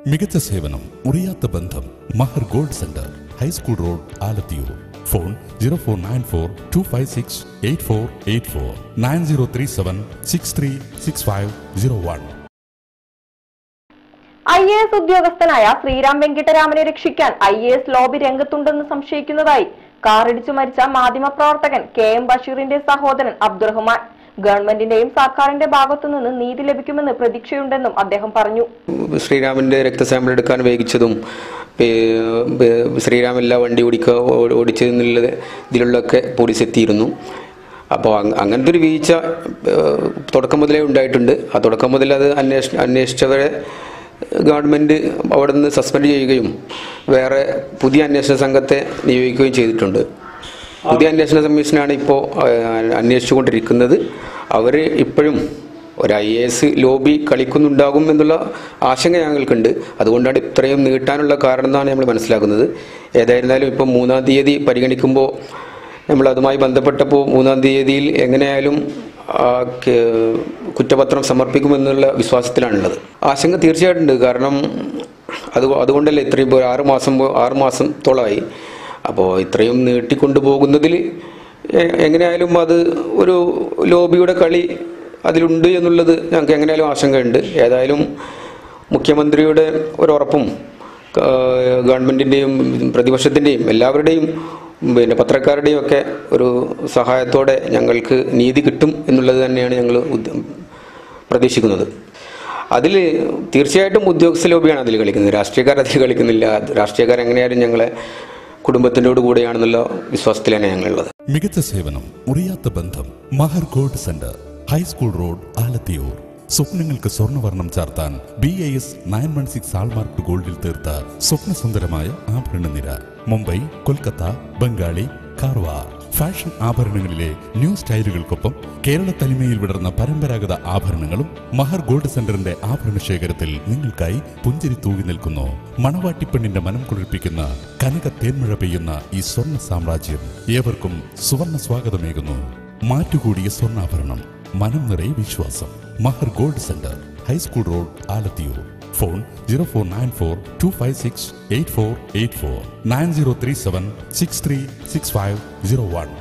മികച്ച സേവനം മുറിയാത്ത ബന്ധം Mahar gold centre high school road Alathiyur phone zero four nine four two five six eight four eight four nine zero three seven six three six five zero one I A S ഉദ്യോഗസ്ഥനായ ശ്രീറാം വെങ്കിട്ടരാമനെ രക്ഷിക്കാൻ I A S lobby രംഗത്തുണ്ടെന്ന് സംശയിക്കുന്നതായി കാറിടിച്ചു മരിച്ച മാധ്യമപ്രവർത്തകൻ K M ബഷീറിന്റെ സഹോദരൻ അബ്ദുറഹ്മാൻ ഗവൺമെന്റിന്റെയും സർക്കാരിന്റെ ഭാഗത്തുനിന്ന് നീതി ലഭിക്കുമെന്ന് പ്രതീക്ഷയുണ്ടെന്നും അദ്ദേഹം പറഞ്ഞു ശ്രീരാമൻ്റെ രക്തസാമ്പിൾ എടുക്കാൻ വൈകിച്ചതും പേ- പേ- ശ്രീരാമല്ല വണ്ടി ഓടിക്കുക ഓ- ഓടിച്ചതെന്നുള്ള ഇതിലുള്ളൊക്കെ പോലീസ് എത്തിയിരുന്നു അപ്പോൾ അങ്- അങ്ങനത്തെ ഒരു വീഴ്ച ഏഹ്, തുടക്കം മുതലേ ഉണ്ടായിട്ടുണ്ട് ആ തുടക്കം മുതൽ അത് അന്വേഷ അന്വേഷിച്ചവരെ ഗവൺമെൻറ് അവിടെ നിന്ന് സസ്പെൻഡ് ചെയ്യുകയും വേറെ പുതിയ അന്വേഷണ സംഘത്തെ നിയോഗിക്കുകയും ചെയ്തിട്ടുണ്ട് പുതിയ അന്വേഷണ കമ്മീഷനാണ് ഇപ്പോൾ അന്വേഷിച്ചുകൊണ്ടിരിക്കുന്നത് അവർ ഇപ്പോഴും ഒരു ഐ എ എസ് ലോബി കളിക്കുന്നുണ്ടാകും എന്നുള്ള ആശങ്ക ഞങ്ങൾക്കുണ്ട് അതുകൊണ്ടാണ് ഇത്രയും നീട്ടാനുള്ള കാരണം എന്നാണ് നമ്മൾ മനസ്സിലാക്കുന്നത് ഏതായിരുന്നാലും ഇപ്പോൾ മൂന്നാം തീയതി പരിഗണിക്കുമ്പോൾ നമ്മൾ അതുമായി ബന്ധപ്പെട്ടപ്പോൾ മൂന്നാം തീയതിയിൽ എങ്ങനെയായാലും ആ, കേ- കുറ്റപത്രം സമർപ്പിക്കുമെന്നുള്ള വിശ്വാസത്തിലാണുള്ളത് ആശങ്ക തീർച്ചയായിട്ടും ഉണ്ട് കാരണം അത് അതുകൊണ്ടല്ലേ ഇത്രയും ഇപ്പോൾ ആറ് മാസം പോ- ആറ് മാസത്തോളമായി അപ്പോൾ ഇത്രയും നീട്ടിക്കൊണ്ടു പോകുന്നതിൽ എ- എങ്ങനെയായാലും അത് ഒരു ലോബിയുടെ കളി അതിലുണ്ട് എന്നുള്ളത് ഞങ്ങൾക്ക് എങ്ങനെയായാലും ആശങ്കയുണ്ട് ഏതായാലും മുഖ്യമന്ത്രിയുടെ ഒരു ഉറപ്പും ആ, ഗവൺമെൻറ്റിൻ്റെയും പ്രതിപക്ഷത്തിൻ്റെയും എല്ലാവരുടെയും പിന്നെ പത്രക്കാരുടെയും ഒക്കെ ഒരു സഹായത്തോടെ ഞങ്ങൾക്ക് നീതി കിട്ടും എന്നുള്ളത് തന്നെയാണ് ഞങ്ങൾ ഉദ്യ- പ്രതീക്ഷിക്കുന്നത് അതിൽ തീർച്ചയായിട്ടും ഉദ്യോഗസ്ഥ ലോബിയാണ് അതിൽ കളിക്കുന്നത് രാഷ്ട്രീയക്കാർ അതിൽ കളിക്കുന്നില്ല രാഷ്ട്രീയക്കാർ എങ്ങനെയായാലും ഞങ്ങളെ കുടുംബത്തിൻ്റെയോട് കൂടെയാണെന്നുള്ള വിശ്വാസത്തിലാണ് ഞങ്ങളുള്ളത് മികച്ച സേവനം മുറിയാത്ത ബന്ധം Mahar gold centre high school road Alathiyur സ്വപ്നങ്ങൾക്ക് സ്വർണ്ണവർണ്ണം ചാർത്താൻ B I S nine one six hallmark ഗോൾഡിൽ തീർത്ത സ്വപ്നസുന്ദരമായ ആഭരണനിര മുംബൈ കൊൽക്കത്ത ബംഗാളി കാർവാർ ഫാഷൻ ആഭരണങ്ങളിലെ ന്യൂ സ്റ്റൈലുകൾക്കൊപ്പം കേരള തനിമയിൽ വിടർന്ന പരമ്പരാഗത ആഭരണങ്ങളും മഹർ ഗോൾഡ് സെന്ററിന്റെ ആഭരണ ശേഖരത്തിൽ നിങ്ങൾക്കായി പുഞ്ചിരി തൂകി നിൽക്കുന്നു മണവാട്ടിപ്പെണ്ണിന്റെ മനം കുളിർപ്പിക്കുന്ന കനക തേന്മഴ പെയ്യുന്ന ഈ സ്വർണ്ണ സാമ്രാജ്യം ഏവർക്കും സുവർണ സ്വാഗതമേകുന്നു മാറ്റുകൂടിയ സ്വർണ്ണാഭരണം മനം നിറയെ വിശ്വാസം Mahar gold centre high school road Alathiyur phone zero four nine four two five six eight four eight four nine zero three seven six three six five zero one